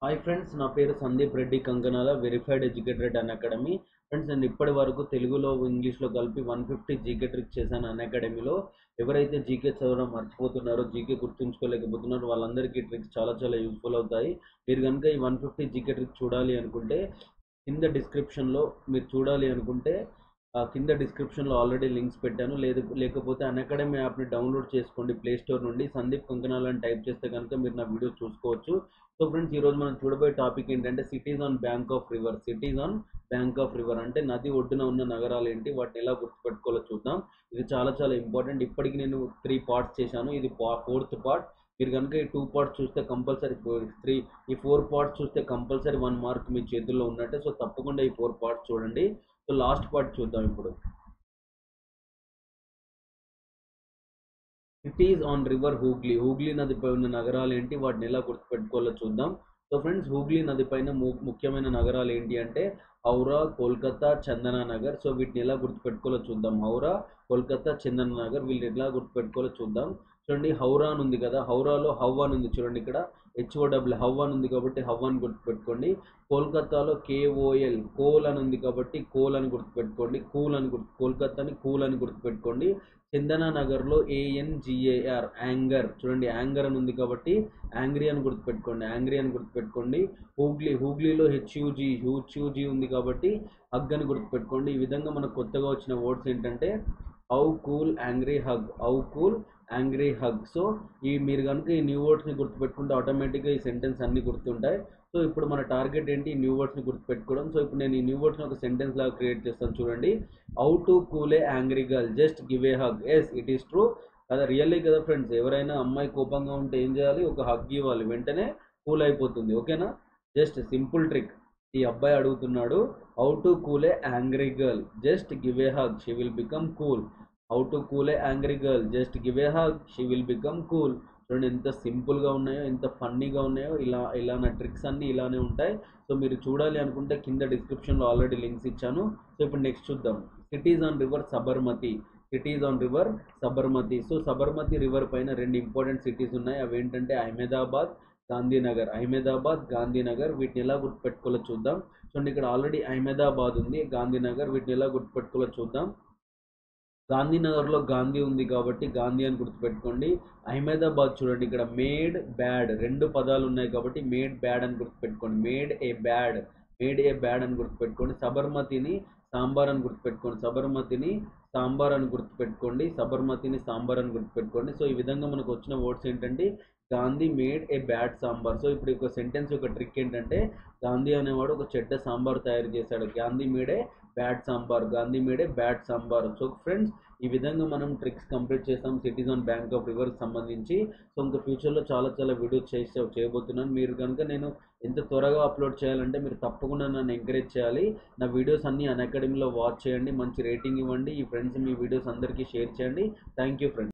hi friends నా పేరు Sandeep Reddy Kankanala verified educated Unacademy friends నేను ఇప్పటి వరకు తెలుగులో ఇంగ్లీష్లో కలిపి వన్ ఫిఫ్టీ జీకే ట్రిక్స్ చేశాను అన్ అకాడమీలో ఎవరైతే జీకే చదవడం మర్చిపోతున్నారో జీకే గుర్తుంచుకోలేకపోతున్నారో వాళ్ళందరికీ ట్రిక్స్ చాలా చాలా యూస్ఫుల్ అవుతాయి మీరు కనుక ఈ వన్ ఫిఫ్టీ జీకే ట్రిక్స్ చూడాలి అనుకుంటే కింద డిస్క్రిప్షన్లో మీరు చూడాలి అనుకుంటే ఆ కింద డిస్క్రిప్షన్లో ఆల్రెడీ లింక్స్ పెట్టాను లేదు లేకపోతే అన్ అకాడమీ యాప్ని డౌన్లోడ్ చేసుకోండి ప్లే స్టోర్ నుండి సందీప్ కంకనాల్ అని టైప్ చేస్తే కనుక మీరు నా వీడియోస్ చూసుకోవచ్చు సో ఫ్రెండ్స్ ఈరోజు మనం చూడబోయే టాపిక్ ఏంటంటే cities on bank of river cities on bank of river అంటే నది ఒడ్డున ఉన్న నగరాలు ఏంటి వాటిని ఎలా గుర్తుపెట్టుకోవాలో చూద్దాం ఇది చాలా చాలా ఇంపార్టెంట్ ఇప్పటికి నేను త్రీ పార్ట్స్ చేశాను ఇది ఫోర్త్ పార్ట్ మీరు కనుక ఈ టూ పార్ట్స్ చూస్తే కంపల్సరీ త్రీ ఈ ఫోర్ పార్ట్స్ చూస్తే కంపల్సరీ వన్ మార్క్ మీ చేతుల్లో ఉన్నట్టే సో తప్పకుండా ఈ ఫోర్ పార్ట్స్ చూడండి సో లాస్ట్ పార్ట్ చూద్దాం ఇప్పుడు cities on river Hooghly Hooghly నదిపై ఉన్న నగరాలు ఏంటి వాటిని ఎలా గుర్తుపెట్టుకోవాలో చూద్దాం సో ఫ్రెండ్స్ హూగ్లీ నది పైన ముఖ్యమైన నగరాలు ఏంటి అంటే హౌరా కోల్కతా చందనా నగర్ సో వీటిని ఎలా గుర్తుపెట్టుకోవాలో చూద్దాం హౌరా కోల్కతా చందనా నగర్ వీళ్ళని ఎలా గుర్తుపెట్టుకోవాలో చూద్దాం చూడండి హౌరా అని ఉంది కదా హౌరాలో హవ్ అని ఉంది చూడండి ఇక్కడ హెచ్ఓడబ్ల్యూ హవ్ అని ఉంది కాబట్టి హవ్ అని గుర్తుపెట్టుకోండి కోల్కతాలో కేఓఎల్ కోల్ అని ఉంది కాబట్టి కోల్ అని గుర్తుపెట్టుకోండి కూల్ అని గుర్తు కోల్కతాని కూల్ అని గుర్తుపెట్టుకోండి చందనా నగర్లో ఏఎన్జిఏఆర్ యాంగర్ చూడండి యాంగర్ అని ఉంది కాబట్టి యాంగ్రీ అని గుర్తుపెట్టుకోండి యాంగ్రీ అని గుర్తుపెట్టుకోండి హూగ్లీ హూగ్లీలో హెచ్యూజీ హెచ్యూజీ ఉంది కాబట్టి హగ్ అని గుర్తుపెట్టుకోండి ఈ విధంగా మనకు కొత్తగా వచ్చిన వర్డ్స్ ఏంటంటే how cool angry hug how cool angry hug so ఈ మీరు కనుక ఈ న్యూ వర్డ్స్ని గుర్తుపెట్టుకుంటే ఆటోమేటిక్గా ఈ సెంటెన్స్ అన్ని గుర్తుంటాయి సో ఇప్పుడు మన టార్గెట్ ఏంటి ఈ న్యూ వర్డ్స్ని గుర్తుపెట్టుకోవడం సో ఇప్పుడు నేను ఈ న్యూ వర్డ్స్ని ఒక సెంటెన్స్ లాగా క్రియేట్ చేస్తాను చూడండి how to cool a angry girl just give a hug yes it is true కదా రియల్లీ కదా ఫ్రెండ్స్ ఎవరైనా అమ్మాయి కోపంగా ఉంటే ఏం చేయాలి ఒక హగ్ ఇవ్వాలి వెంటనే కూల్ అయిపోతుంది ఓకేనా జస్ట్ సింపుల్ ట్రిక్ ఈ అబ్బాయి అడుగుతున్నాడు how to cool a angry girl just give a hug she will become cool how to cool a angry girl just give a hug she will become cool చూడండి ఎంత సింపుల్గా ఉన్నాయో ఎంత ఫన్నీగా ఉన్నాయో ఇలా ఇలా నా ట్రిక్స్ అన్నీ ఇలానే ఉంటాయి సో మీరు చూడాలి అనుకుంటే కింద డిస్క్రిప్షన్లో ఆల్రెడీ లింక్స్ ఇచ్చాను సో ఇప్పుడు నెక్స్ట్ చూద్దాం cities on river Sabarmati cities on river Sabarmati so Sabarmati river పైన రెండు ఇంపార్టెంట్ సిటీస్ ఉన్నాయి అవి ఏంటంటే అహ్మదాబాద్ గాంధీనగర్ అహ్మదాబాద్ గాంధీనగర్ వీటిని ఎలా గుర్తుపెట్టుకోవాలో చూద్దాం చూడండి ఇక్కడ ఆల్రెడీ అహ్మదాబాద్ ఉంది గాంధీనగర్ వీటిని ఎలా గుర్తుపెట్టుకోవాలో చూద్దాం గాంధీనగర్లో గాంధీ ఉంది కాబట్టి గాంధీ అని గుర్తుపెట్టుకోండి అహ్మదాబాద్ చూడండి ఇక్కడ మేడ్ బ్యాడ్ రెండు పదాలు ఉన్నాయి కాబట్టి మేడ్ బ్యాడ్ అని గుర్తుపెట్టుకోండి made a bad made a bad అని గుర్తుపెట్టుకోండి సబర్మతిని సాంబార్ అని గుర్తుపెట్టుకోండి సబర్మతిని సాంబార్ అని గుర్తుపెట్టుకోండి సబర్మతిని సాంబార్ అని గుర్తుపెట్టుకోండి సో ఈ విధంగా మనకు వచ్చిన వర్డ్స్ ఏంటంటే Gandhi made a bad sambar so ఇప్పుడు ఒక సెంటెన్స్ ఒక ట్రిక్ ఏంటంటే గాంధీ అనేవాడు ఒక చెడ్డ సాంబార్ తయారు చేశాడు Gandhi made bad sambar Gandhi made bad sambar so friends ఈ విధంగా మనం ట్రిక్స్ కంప్లీట్ చేస్తాం సిటీస్ ఆన్ బ్యాంక్ ఆఫ్ రివర్కి సంబంధించి సో ఇంకా ఫ్యూచర్లో చాలా చాలా వీడియోస్ చేసే చేయబోతున్నాను మీరు కనుక నేను ఎంత త్వరగా అప్లోడ్ చేయాలంటే మీరు తప్పకుండా నన్ను ఎంకరేజ్ చేయాలి నా వీడియోస్ అన్నీ అన్ అకాడమీలో వాచ్ చేయండి మంచి రేటింగ్ ఇవ్వండి ఈ ఫ్రెండ్స్ మీ వీడియోస్ అందరికీ షేర్ చేయండి థ్యాంక్ యూ ఫ్రెండ్స్